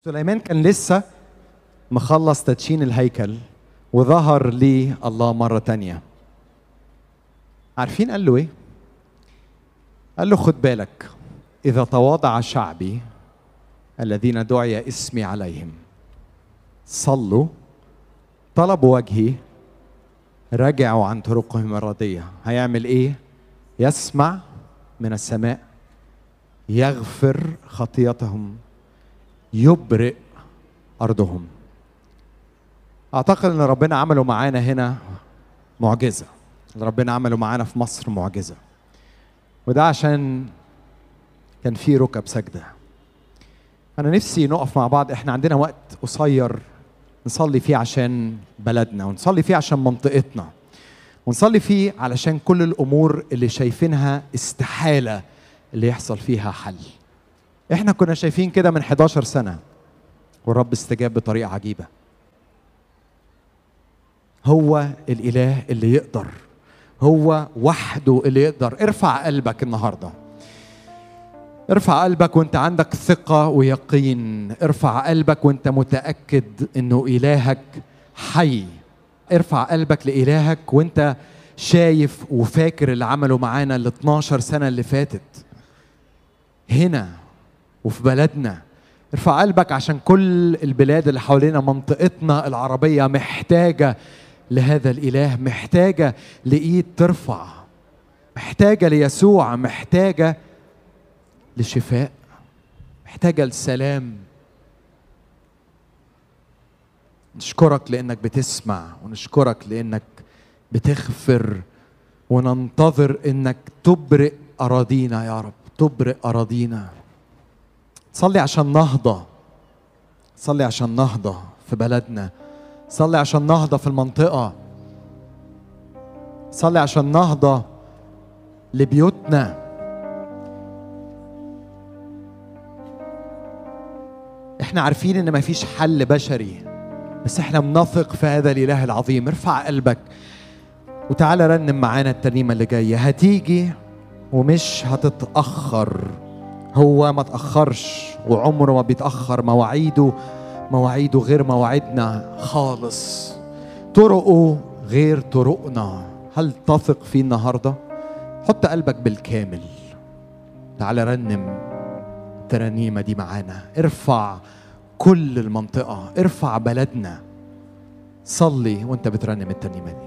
سليمان كان لسه مخلص تدشين الهيكل وظهر لي الله مرة تانية عارفين قال له ايه؟ قال له خد بالك إذا تواضع شعبي الذين دعي اسمي عليهم صلوا طلبوا وجهي رجعوا عن طرقهم الردية هيعمل ايه؟ يسمع من السماء يغفر خطيتهم يبرئ أرضهم أعتقد أن ربنا عمله معانا هنا معجزة اللي ربنا عمله معانا في مصر معجزة وده عشان كان في ركب سجدة أنا نفسي نقف مع بعض إحنا عندنا وقت قصير نصلي فيه عشان بلدنا ونصلي فيه عشان منطقتنا ونصلي فيه علشان كل الأمور اللي شايفينها استحالة اللي يحصل فيها حل احنا كنا شايفين كده من 11 سنة والرب استجاب بطريقة عجيبة هو الإله اللي يقدر هو وحده اللي يقدر ارفع قلبك النهارده ارفع قلبك وانت عندك ثقة ويقين ارفع قلبك وانت متأكد انه إلهك حي ارفع قلبك لإلهك وانت شايف وفاكر اللي عمله معانا ال 12 سنة اللي فاتت هنا وفي بلدنا ارفع قلبك عشان كل البلاد اللي حوالينا منطقتنا العربية محتاجة لهذا الإله محتاجة لإيد ترفع محتاجة ليسوع محتاجة لشفاء محتاجة لسلام نشكرك لأنك بتسمع ونشكرك لأنك بتغفر وننتظر أنك تبرئ أراضينا يا رب تبرئ أراضينا صلي عشان نهضة صلي عشان نهضة في بلدنا صلي عشان نهضة في المنطقة صلي عشان نهضة لبيوتنا احنا عارفين ان مفيش حل بشري بس احنا بنثق في هذا الاله العظيم ارفع قلبك وتعالى رنم معانا الترنيمه اللي جايه هتيجي ومش هتتاخر هو ما تاخرش وعمره ما بيتاخر مواعيده مواعيده غير مواعيدنا خالص طرقه غير طرقنا هل تثق فيه النهارده حط قلبك بالكامل تعالى رنم الترانيمه دي معانا ارفع كل المنطقه ارفع بلدنا صلي وانت بترنم الترنيمه دي